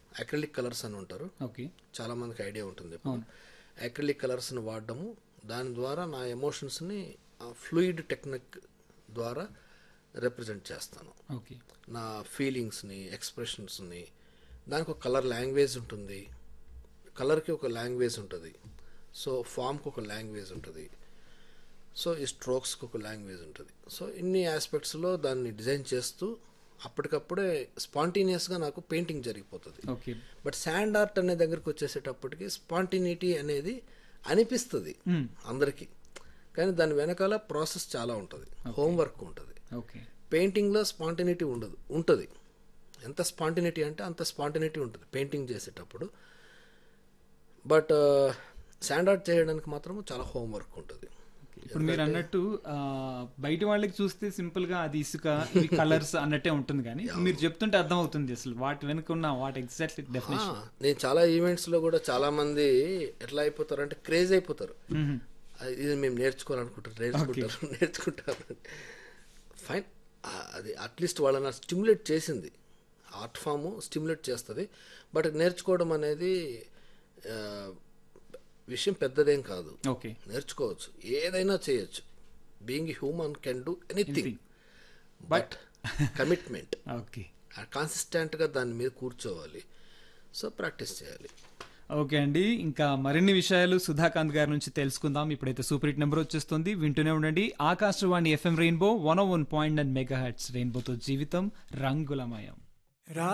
acrylic colours అని ఉంటారు okay చాలా మందికి ఐడియా ఉంటుంది అక్రిలిక్ కలర్స్ని వాడడము దాని ద్వారా నా ఎమోషన్స్ని ఫ్లూయిడ్ టెక్నిక్ ద్వారా రిప్రజెంట్ చేస్తాను ఓకే నా ఫీలింగ్స్ని ఎక్స్ప్రెషన్స్ని దానికి ఒక కలర్ లాంగ్వేజ్ ఉంటుంది కలర్కి ఒక లాంగ్వేజ్ ఉంటుంది సో ఫామ్కి ఒక లాంగ్వేజ్ ఉంటుంది సో ఈ స్ట్రోక్స్కి ఒక లాంగ్వేజ్ ఉంటుంది సో ఇన్ని ఆస్పెక్ట్స్లో దాన్ని డిజైన్ చేస్తూ అప్పటికప్పుడే స్పాంటేనియస్గా నాకు పెయింటింగ్ జరిగిపోతుంది ఓకే బట్ శాండ్ ఆర్ట్ అనే దగ్గరికి వచ్చేసేటప్పటికి స్పాంటినిటీ అనేది అనిపిస్తుంది అందరికీ కానీ దాని వెనకాల ప్రాసెస్ చాలా ఉంటుంది హోంవర్క్ ఉంటుంది ఓకే పెయింటింగ్లో స్పాంటినిటీ ఉండదు ఉంటుంది ఎంత స్పాంటినిటీ అంటే అంత స్పాంటినిటీ ఉంటుంది పెయింటింగ్ చేసేటప్పుడు బట్ శాండ్ ఆర్ట్ చేయడానికి మాత్రం చాలా హోంవర్క్ ఉంటుంది ఇప్పుడు మీరు అన్నట్టు ఆ, బయట వాళ్ళకి చూస్తే సింపుల్ గా అది ఇసుక ఇవి కలర్స్ అన్నట్టే ఉంటుంది కానీ మీరు చెప్తుంటే అర్థం అవుతుంది అసలు వాటి వెనుక ఉన్న వాట్ ఎగ్జాక్ట్లీ డెఫినేషన్ ఆ, నేను చాలా ఈవెంట్స్లో కూడా చాలా మంది ఎట్లా అయిపోతారు అంటే క్రేజ్ అయిపోతారు అది- ఇది మేము నేర్చుకోవాలనుకుంటారు నేర్చుకుంటారు నేర్చుకుంటారు ఫైన్ అది అట్లీస్ట్ వాళ్ళని స్టిమ్యులేట్ చేసింది ఆర్ట్ ఫామ్ స్టిమ్యులేట్ చేస్తుంది బట్ నేర్చుకోవడం అనేది ఆ, విషయం పెద్దదేం కాదు ఓకే నేర్చుకోవచ్చు ఏదైనా చేయొచ్చు being human can do anything but commitment okay కాన్సిస్టెంట్గా దాని మీద కూర్చోవాలి సో ప్రాక్టీస్ చేయాలి ఓకే అండి ఇంకా మరిన్ని విషయాలు సుధాకాంత్ గారి నుంచి తెలుసుకుందాం ఇప్పుడైతే సూపర్ హిట్ నెంబర్ వచ్చేస్తుంది వింటూనే ఉండండి Akashvani FM rainbow one one point and mega hits రెయిన్బోతో జీవితం రంగులమయం